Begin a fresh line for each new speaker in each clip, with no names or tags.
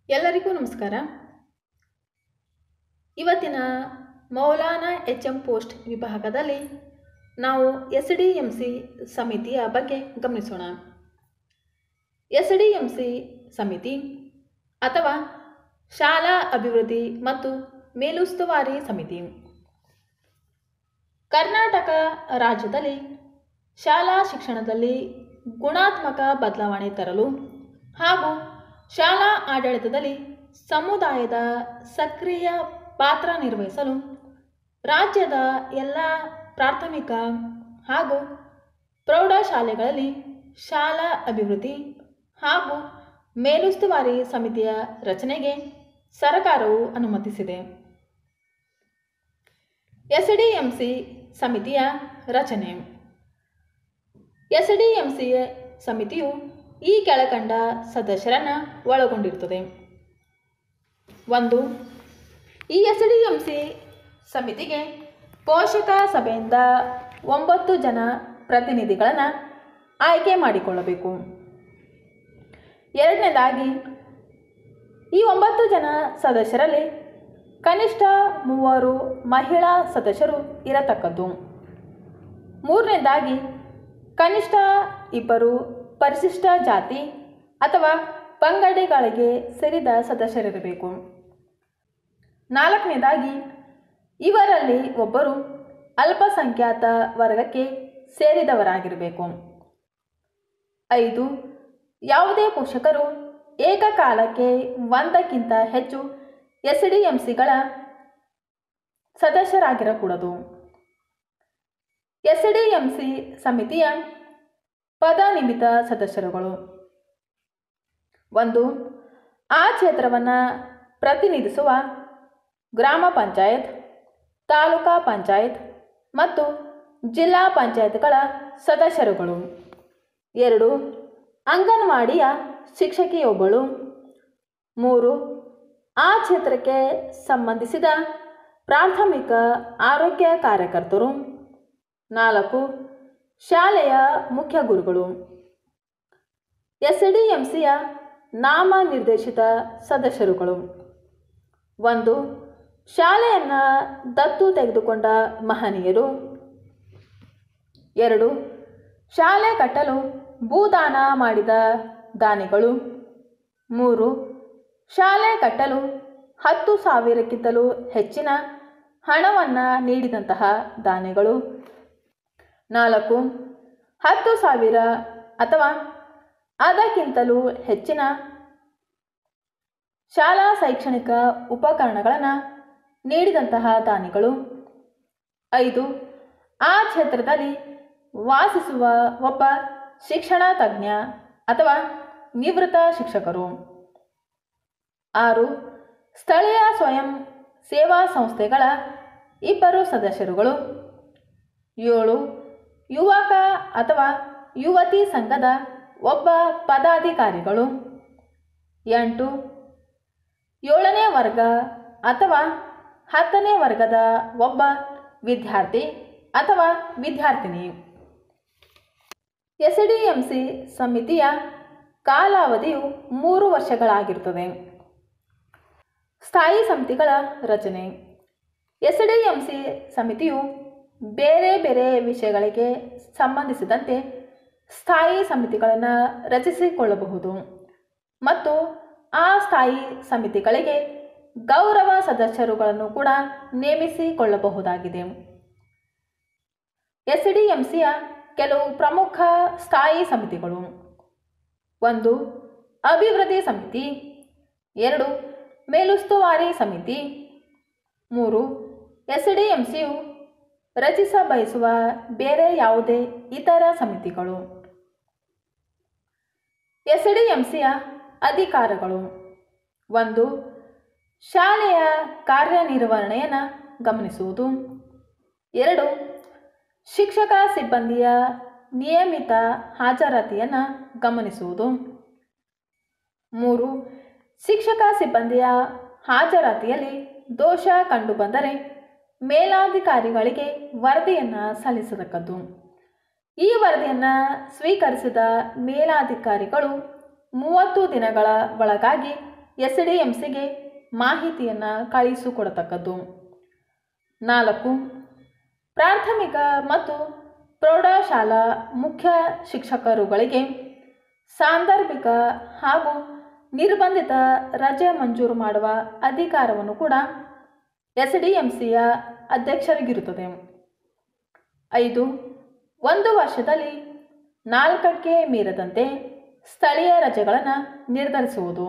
ಎಲ್ಲರಿಗೂ ನಮಸ್ಕಾರ ಇವತ್ತಿನ ಮೌಲಾನಾ ಎಚ್ ಎಂ ಪೋಸ್ಟ್ ವಿಭಾಗದಲ್ಲಿ ನಾವು ಎಸ್ ಡಿ ಎಂ ಸಿ ಸಮಿತಿಯ ಬಗ್ಗೆ ಗಮನಿಸೋಣ ಎಸ್ ಡಿ ಎಂ ಸಿ ಸಮಿತಿ ಅಥವಾ ಶಾಲಾ ಅಭಿವೃದ್ಧಿ ಮತ್ತು ಮೇಲುಸ್ತುವಾರಿ ಸಮಿತಿ ಕರ್ನಾಟಕ ರಾಜ್ಯದಲ್ಲಿ ಶಾಲಾ ಶಿಕ್ಷಣದಲ್ಲಿ ಗುಣಾತ್ಮಕ ಬದಲಾವಣೆ ತರಲು ಹಾಗೂ ಶಾಲಾ ಆಡಳಿತದಲ್ಲಿ ಸಮುದಾಯದ ಸಕ್ರಿಯ ಪಾತ್ರ ನಿರ್ವಹಿಸಲು ರಾಜ್ಯದ ಎಲ್ಲ ಪ್ರಾಥಮಿಕ ಹಾಗೂ ಪ್ರೌಢಶಾಲೆಗಳಲ್ಲಿ ಶಾಲಾ ಅಭಿವೃದ್ಧಿ ಹಾಗೂ ಮೇಲುಸ್ತುವಾರಿ ಸಮಿತಿಯ ರಚನೆಗೆ ಸರ್ಕಾರವು ಅನುಮತಿಸಿದೆ ಎಸ್ ಡಿ ಎಂ ಸಿ ಸಮಿತಿಯ ರಚನೆ ಎಸ್ ಡಿ ಎಂ ಸಿ ಸಮಿತಿಯು ಈ ಕೆಳಕಂಡ ಸದಸ್ಯರನ್ನು ಒಳಗೊಂಡಿರುತ್ತದೆ ಒಂದು ಈ ಎಸ್ ಡಿ ಎಂ ಸಿ ಸಮಿತಿಗೆ ಪೋಷಕ ಸಭೆಯಿಂದ ಒಂಬತ್ತು ಜನ ಪ್ರತಿನಿಧಿಗಳನ್ನು ಆಯ್ಕೆ ಮಾಡಿಕೊಳ್ಳಬೇಕು ಎರಡನೇದಾಗಿ ಈ ಒಂಬತ್ತು ಜನ ಸದಸ್ಯರಲ್ಲಿ ಕನಿಷ್ಠ ಮೂವರು ಮಹಿಳಾ ಸದಸ್ಯರು ಇರತಕ್ಕದ್ದು ಮೂರನೇದಾಗಿ ಕನಿಷ್ಠ ಇಬ್ಬರು ಪರಿಶಿಷ್ಟ ಜಾತಿ ಅಥವಾ ಪಂಗಡಗಳಿಗೆ ಸೇರಿದ ಸದಸ್ಯರಿರಬೇಕು ನಾಲ್ಕನೇದಾಗಿ ಇವರಲ್ಲಿ ಒಬ್ಬರು ಅಲ್ಪಸಂಖ್ಯಾತ ವರ್ಗಕ್ಕೆ ಸೇರಿದವರಾಗಿರಬೇಕು ಐದು ಯಾವುದೇ ಪೋಷಕರು ಏಕಕಾಲಕ್ಕೆ ಒಂದಕ್ಕಿಂತ ಹೆಚ್ಚು ಎಸ್ ಡಿ ಎಂ ಸಿಗಳ ಸದಸ್ಯರಾಗಿರಕೂಡದು ಎಸ್ ಡಿ ಎಂ ಸಿ ಸಮಿತಿಯ ಪದನಿಮಿತ ಸದಸ್ಯರುಗಳು ಒಂದು ಆ ಕ್ಷೇತ್ರವನ್ನು ಪ್ರತಿನಿಧಿಸುವ ಗ್ರಾಮ ಪಂಚಾಯತ್ ತಾಲೂಕಾ ಪಂಚಾಯತ್ ಮತ್ತು ಜಿಲ್ಲಾ ಪಂಚಾಯತ್ಗಳ ಸದಸ್ಯರುಗಳು ಎರಡು ಅಂಗನವಾಡಿಯ ಶಿಕ್ಷಕಿಯೊಬ್ಬಳು ಮೂರು ಆ ಕ್ಷೇತ್ರಕ್ಕೆ ಸಂಬಂಧಿಸಿದ ಪ್ರಾಥಮಿಕ ಆರೋಗ್ಯ ಕಾರ್ಯಕರ್ತರು ನಾಲ್ಕು ಶಾಲೆಯ ಮುಖ್ಯ ಗುರುಗಳು ಎಸ್ ಡಿ ಎಂ ಸಿಯ ನಾಮನಿರ್ದೇಶಿತ ಸದಸ್ಯರುಗಳು ಒಂದು ಶಾಲೆಯನ್ನು ದತ್ತು ತೆಗೆದುಕೊಂಡ ಮಹನೀಯರು ಎರಡು ಶಾಲೆ ಕಟ್ಟಲು ಭೂದಾನ ಮಾಡಿದ ದಾನಿಗಳು ಮೂರು ಶಾಲೆ ಕಟ್ಟಲು ಹತ್ತು ಸಾವಿರಕ್ಕಿಂತಲೂ ಹೆಚ್ಚಿನ ಹಣವನ್ನು ನೀಡಿದಂತಹ ದಾನಿಗಳು ನಾಲ್ಕು ಹತ್ತು ಸಾವಿರ ಅಥವಾ ಅದಕ್ಕಿಂತಲೂ ಹೆಚ್ಚಿನ ಶಾಲಾ ಶೈಕ್ಷಣಿಕ ಉಪಕರಣಗಳನ್ನು ನೀಡಿದಂತಹ ದಾನಿಗಳು ಐದು ಆ ಕ್ಷೇತ್ರದಲ್ಲಿ ವಾಸಿಸುವ ಒಬ್ಬ ಶಿಕ್ಷಣ ತಜ್ಞ ಅಥವಾ ನಿವೃತ್ತ ಶಿಕ್ಷಕರು ಆರು ಸ್ಥಳೀಯ ಸ್ವಯಂ ಸೇವಾ ಸಂಸ್ಥೆಗಳ ಇಬ್ಬರು ಸದಸ್ಯರುಗಳು ಏಳು ಯುವಕ ಅಥವಾ ಯುವತಿ ಸಂಘದ ಒಬ್ಬ ಪದಾಧಿಕಾರಿಗಳು ಎಂಟು ಏಳನೇ ವರ್ಗ ಅಥವಾ ಹತ್ತನೇ ವರ್ಗದ ಒಬ್ಬ ವಿದ್ಯಾರ್ಥಿ ಅಥವಾ ವಿದ್ಯಾರ್ಥಿನಿ ಎಸ್ ಡಿ ಎಂ ಸಿ ಸಮಿತಿಯ ಕಾಲಾವಧಿಯು ಮೂರು ವರ್ಷಗಳಾಗಿರುತ್ತದೆ ಸ್ಥಾಯಿ ಸಮಿತಿಗಳ ರಚನೆ ಎಸ್ ಡಿ ಎಂ ಸಿ ಸಮಿತಿಯು ಬೇರೆ ಬೇರೆ ವಿಷಯಗಳಿಗೆ ಸಂಬಂಧಿಸಿದಂತೆ ಸ್ಥಾಯಿ ಸಮಿತಿಗಳನ್ನು ರಚಿಸಿಕೊಳ್ಳಬಹುದು ಮತ್ತು ಆ ಸ್ಥಾಯಿ ಸಮಿತಿಗಳಿಗೆ ಗೌರವ ಸದಸ್ಯರುಗಳನ್ನು ಕೂಡ ನೇಮಿಸಿಕೊಳ್ಳಬಹುದಾಗಿದೆ ಎಸ್ ಡಿ ಎಂ ಸಿಯ ಕೆಲವು ಪ್ರಮುಖ ಸ್ಥಾಯಿ ಸಮಿತಿಗಳು ಒಂದು ಅಭಿವೃದ್ಧಿ ಸಮಿತಿ ಎರಡು ಮೇಲುಸ್ತುವಾರಿ ಸಮಿತಿ ಮೂರು ಎಸ್ ಡಿ ಎಂ ಸಿಯು ರಚಿಸ ಬಯಸುವ ಬೇರೆ ಯಾವುದೇ ಇತರ ಸಮಿತಿಗಳು ಎಸ್ ಡಿ ಎಂ ಸಿಯ ಅಧಿಕಾರಗಳು ಒಂದು ಶಾಲೆಯ ಕಾರ್ಯನಿರ್ವಹಣೆಯನ್ನು ಗಮನಿಸುವುದು ಎರಡು ಶಿಕ್ಷಕ ಸಿಬ್ಬಂದಿಯ ನಿಯಮಿತ ಹಾಜರಾತಿಯನ್ನು ಗಮನಿಸುವುದು ಮೂರು ಶಿಕ್ಷಕ ಸಿಬ್ಬಂದಿಯ ಹಾಜರಾತಿಯಲ್ಲಿ ದೋಷ ಕಂಡುಬಂದರೆ ಮೇಲಾಧಿಕಾರಿಗಳಿಗೆ ವರದಿಯನ್ನು ಸಲ್ಲಿಸತಕ್ಕದ್ದು ಈ ವರದಿಯನ್ನು ಸ್ವೀಕರಿಸಿದ ಮೇಲಾಧಿಕಾರಿಗಳು ಮೂವತ್ತು ದಿನಗಳ ಒಳಗಾಗಿ ಎಸ್ ಡಿ ಎಂ ಸಿಗೆ ಮಾಹಿತಿಯನ್ನು ಕಳುಹಿಸಿಕೊಡತಕ್ಕದ್ದು ನಾಲ್ಕು ಪ್ರಾಥಮಿಕ ಮತ್ತು ಪ್ರೌಢಶಾಲಾ ಮುಖ್ಯ ಶಿಕ್ಷಕರುಗಳಿಗೆ ಸಾಂದರ್ಭಿಕ ಹಾಗೂ ನಿರ್ಬಂಧಿತ ರಜೆ ಮಂಜೂರು ಮಾಡುವ ಅಧಿಕಾರವನ್ನು ಕೂಡ ಎಸ್ ಡಿ ಎಂ ಸಿಯ ಅಧ್ಯಕ್ಷರಿಗಿರುತ್ತದೆ ಐದು ಒಂದು ವರ್ಷದಲ್ಲಿ ನಾಲ್ಕಕ್ಕೆ ಮೀರದಂತೆ ಸ್ಥಳೀಯ ರಜೆಗಳನ್ನು ನಿರ್ಧರಿಸುವುದು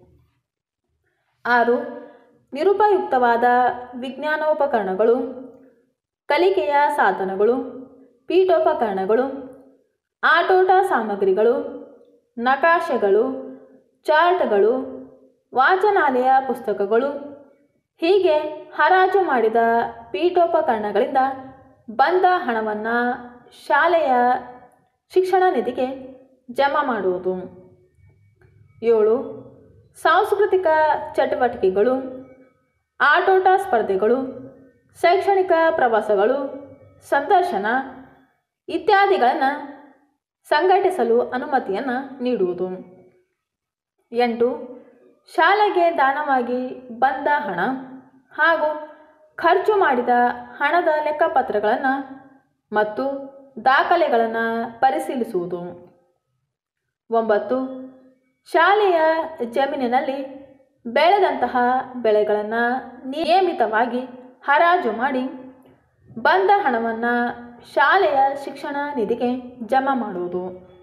ಆರು ನಿರುಪಯುಕ್ತವಾದ ವಿಜ್ಞಾನೋಪಕರಣಗಳು ಕಲಿಕೆಯ ಸಾಧನಗಳು ಪೀಠೋಪಕರಣಗಳು ಆಟೋಟ ಸಾಮಗ್ರಿಗಳು ನಕಾಶೆಗಳು ಚಾರ್ಟ್ಗಳು ವಾಚನಾಲಯ ಪುಸ್ತಕಗಳು ಹೀಗೆ ಹರಾಜು ಮಾಡಿದ ಪೀಠೋಪಕರಣಗಳಿಂದ ಬಂದ ಹಣವನ್ನು ಶಾಲೆಯ ಶಿಕ್ಷಣ ನಿಧಿಗೆ ಜಮಾ ಮಾಡುವುದು ಏಳು ಸಾಂಸ್ಕೃತಿಕ ಚಟುವಟಿಕೆಗಳು ಆಟೋಟ ಸ್ಪರ್ಧೆಗಳು ಶೈಕ್ಷಣಿಕ ಪ್ರವಾಸಗಳು ಸಂದರ್ಶನ ಇತ್ಯಾದಿಗಳನ್ನು ಸಂಘಟಿಸಲು ಅನುಮತಿಯನ್ನು ನೀಡುವುದು ಎಂಟು ಶಾಲೆಗೆ ದಾನವಾಗಿ ಬಂದ ಹಣ ಹಾಗೂ ಖರ್ಚು ಮಾಡಿದ ಹಣದ ಲೆಕ್ಕಪತ್ರಗಳನ್ನು ಮತ್ತು ದಾಖಲೆಗಳನ್ನು ಪರಿಶೀಲಿಸುವುದು ಒಂಬತ್ತು ಶಾಲೆಯ ಜಮೀನಿನಲ್ಲಿ ಬೆಳೆದಂತಹ ಬೆಳೆಗಳನ್ನು ನಿಯಮಿತವಾಗಿ ಹರಾಜು ಮಾಡಿ ಬಂದ ಹಣವನ್ನು ಶಾಲೆಯ ಶಿಕ್ಷಣ ನಿಧಿಗೆ ಜಮಾ ಮಾಡುವುದು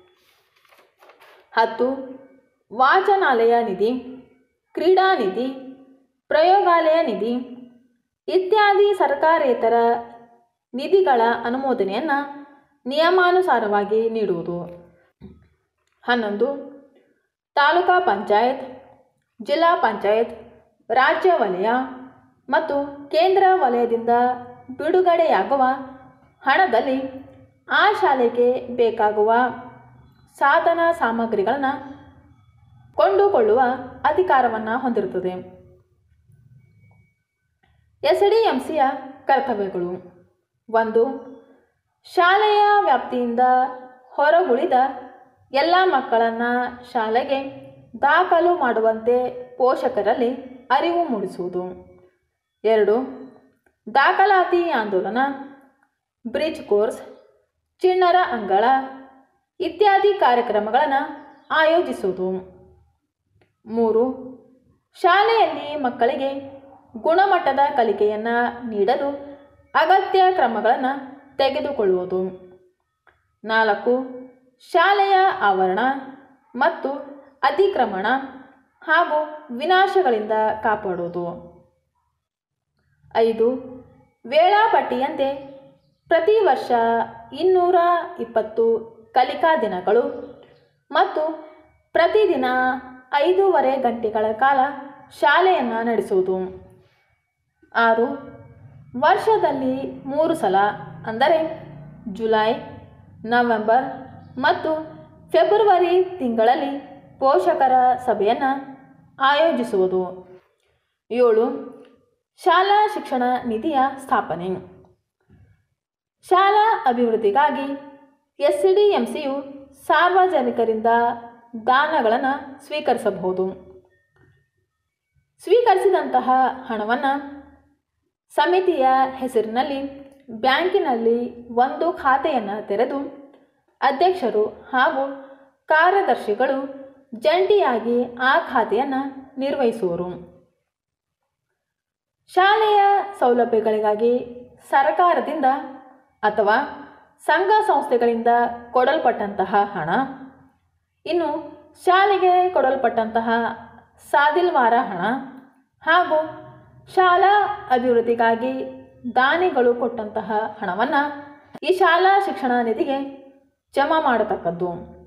ಹತ್ತು ವಾಚನಾಲಯ ನಿಧಿ ಕ್ರೀಡಾ ನಿಧಿ ಪ್ರಯೋಗಾಲಯ ನಿಧಿ ಇತ್ಯಾದಿ ಸರ್ಕಾರೇತರ ನಿಧಿಗಳ ಅನುಮೋದನೆಯನ್ನು ನಿಯಮಾನುಸಾರವಾಗಿ ನೀಡುವುದು ಹನ್ನೊಂದು ತಾಲೂಕಾ ಪಂಚಾಯತ್ ಜಿಲ್ಲಾ ಪಂಚಾಯತ್ ರಾಜ್ಯ ವಲಯ ಮತ್ತು ಕೇಂದ್ರ ವಲಯದಿಂದ ಬಿಡುಗಡೆಯಾಗುವ ಹಣದಲ್ಲಿ ಆ ಶಾಲೆಗೆ ಬೇಕಾಗುವ ಸಾಧನ ಸಾಮಗ್ರಿಗಳನ್ನು ಕೊಂಡುಕೊಳ್ಳುವ ಅಧಿಕಾರವನ್ನು ಹೊಂದಿರುತ್ತದೆ ಎಸ್ ಡಿ ಎಂ ಸಿಯ ಕರ್ತವ್ಯಗಳು ಒಂದು ಶಾಲೆಯ ವ್ಯಾಪ್ತಿಯಿಂದ ಹೊರಗುಳಿದ ಎಲ್ಲ ಮಕ್ಕಳನ್ನು ಶಾಲೆಗೆ ದಾಖಲು ಮಾಡುವಂತೆ ಪೋಷಕರಲ್ಲಿ ಅರಿವು ಮೂಡಿಸುವುದು ಎರಡು ದಾಖಲಾತಿ ಆಂದೋಲನ ಬ್ರಿಡ್ಜ್ ಕೋರ್ಸ್ ಚಿಣ್ಣರ ಅಂಗಳ ಇತ್ಯಾದಿ ಕಾರ್ಯಕ್ರಮಗಳನ್ನು ಆಯೋಜಿಸುವುದು ಮೂರು ಶಾಲೆಯಲ್ಲಿ ಮಕ್ಕಳಿಗೆ ಗುಣಮಟ್ಟದ ಕಲಿಕೆಯನ್ನು ನೀಡಲು ಅಗತ್ಯ ಕ್ರಮಗಳನ್ನು ತೆಗೆದುಕೊಳ್ಳುವುದು ನಾಲ್ಕು ಶಾಲೆಯ ಆವರಣ ಮತ್ತು ಅತಿಕ್ರಮಣ ಹಾಗೂ ವಿನಾಶಗಳಿಂದ ಕಾಪಾಡುವುದು ಐದು ವೇಳಾಪಟ್ಟಿಯಂತೆ ಪ್ರತಿ ವರ್ಷ ಇನ್ನೂರ ಇಪ್ಪತ್ತು ಕಲಿಕಾ ದಿನಗಳು ಮತ್ತು ಪ್ರತಿದಿನ ಐದೂವರೆ ಗಂಟೆಗಳ ಕಾಲ ಶಾಲೆಯನ್ನು ನಡೆಸುವುದು ಆರು ವರ್ಷದಲ್ಲಿ ಮೂರು ಸಲ ಅಂದರೆ ಜುಲೈ ನವೆಂಬರ್ ಮತ್ತು ಫೆಬ್ರವರಿ ತಿಂಗಳಲ್ಲಿ ಪೋಷಕರ ಸಭೆಯನ್ನು ಆಯೋಜಿಸುವುದು ಏಳು ಶಾಲಾ ಶಿಕ್ಷಣ ನಿಧಿಯ ಸ್ಥಾಪನೆ ಶಾಲಾ ಅಭಿವೃದ್ಧಿಗಾಗಿ ಎಸ್ ಡಿ ಎಂ ಸಿಯು ಸಾರ್ವಜನಿಕರಿಂದ ದಾನಗಳನ್ನು ಸ್ವೀಕರಿಸಬಹುದು ಸ್ವೀಕರಿಸಿದಂತಹ ಹಣವನ್ನು ಸಮಿತಿಯ ಹೆಸರಿನಲ್ಲಿ ಬ್ಯಾಂಕಿನಲ್ಲಿ ಒಂದು ಖಾತೆಯನ್ನು ತೆರೆದು ಅಧ್ಯಕ್ಷರು ಹಾಗೂ ಕಾರ್ಯದರ್ಶಿಗಳು ಜಂಟಿಯಾಗಿ ಆ ಖಾತೆಯನ್ನು ನಿರ್ವಹಿಸುವರು ಶಾಲೆಯ ಸೌಲಭ್ಯಗಳಿಗಾಗಿ ಸರ್ಕಾರದಿಂದ ಅಥವಾ ಸಂಘ ಸಂಸ್ಥೆಗಳಿಂದ ಕೊಡಲ್ಪಟ್ಟಂತಹ ಹಣ ಇನ್ನು ಶಾಲೆಗೆ ಕೊಡಲ್ಪಟ್ಟಂತಹ ಸಾದಿಲ್ವಾರ ಹಣ ಹಾಗೂ ಶಾಲಾ ಅಭಿವೃದ್ಧಿಗಾಗಿ ದಾನಿಗಳು ಕೊಟ್ಟಂತಹ ಹಣವನ್ನು ಈ ಶಾಲಾ ಶಿಕ್ಷಣ ನಿಧಿಗೆ ಜಮಾ ಮಾಡತಕ್ಕದ್ದು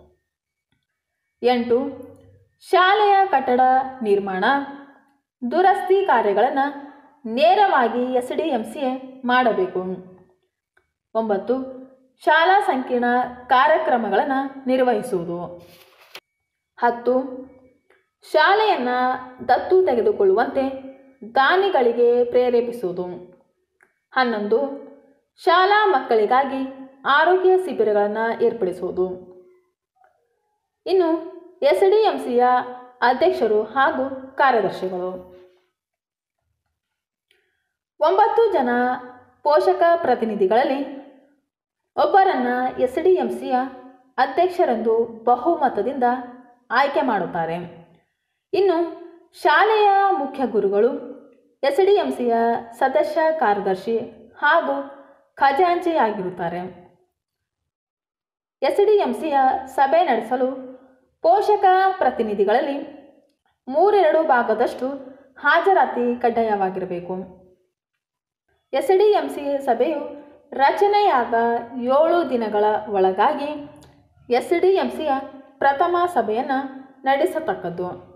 ಎಂಟು ಶಾಲೆಯ ಕಟ್ಟಡ ನಿರ್ಮಾಣ ದುರಸ್ತಿ ಕಾರ್ಯಗಳನ್ನು ನೇರವಾಗಿ ಎಸ್ ಡಿ ಎಂ ಸಿ ಮಾಡಬೇಕು ಒಂಬತ್ತು ಶಾಲಾ ಸಂಕೀರ್ಣ ಕಾರ್ಯಕ್ರಮಗಳನ್ನು ನಿರ್ವಹಿಸುವುದು ಹತ್ತು ಶಾಲೆಯನ್ನು ದತ್ತು ತೆಗೆದುಕೊಳ್ಳುವಂತೆ ದಾನಿಗಳಿಗೆ ಪ್ರೇರೇಪಿಸುವುದು ಹನ್ನೊಂದು ಶಾಲಾ ಮಕ್ಕಳಿಗಾಗಿ ಆರೋಗ್ಯ ಶಿಬಿರಗಳನ್ನು ಏರ್ಪಡಿಸುವುದು ಇನ್ನು ಎಸ್ ಡಿ ಎಂ ಸಿಯ ಅಧ್ಯಕ್ಷರು ಹಾಗೂ ಕಾರ್ಯದರ್ಶಿಗಳು ಒಂಬತ್ತು ಜನ ಪೋಷಕ ಪ್ರತಿನಿಧಿಗಳಲ್ಲಿ ಒಬ್ಬರನ್ನು ಎಸ್ ಡಿ ಎಂ ಸಿಯ ಅಧ್ಯಕ್ಷರೆಂದು ಬಹುಮತದಿಂದ ಆಯ್ಕೆ ಮಾಡುತ್ತಾರೆ ಇನ್ನು ಶಾಲೆಯ ಮುಖ್ಯ ಗುರುಗಳು ಎಸ್ ಡಿ ಎಂ ಸಿಯ ಸದಸ್ಯ ಕಾರ್ಯದರ್ಶಿ ಹಾಗೂ ಖಜಾಂಚಿಯಾಗಿರುತ್ತಾರೆ ಎಸ್ ಡಿ ಎಂ ಸಿಯ ಸಭೆ ನಡೆಸಲು ಪೋಷಕ ಪ್ರತಿನಿಧಿಗಳಲ್ಲಿ ಮೂರೆರಡು ಭಾಗದಷ್ಟು ಹಾಜರಾತಿ ಕಡ್ಡಾಯವಾಗಿರಬೇಕು ಎಸ್ ಡಿ ಎಂ ಸಿ ಸಭೆಯು ರಚನೆಯಾದ ಏಳು ದಿನಗಳ ಒಳಗಾಗಿ ಎಸ್ ಡಿ ಎಂ ಸಿಯ ಪ್ರಥಮ ಸಭೆಯನ್ನು ನಡೆಸತಕ್ಕದ್ದು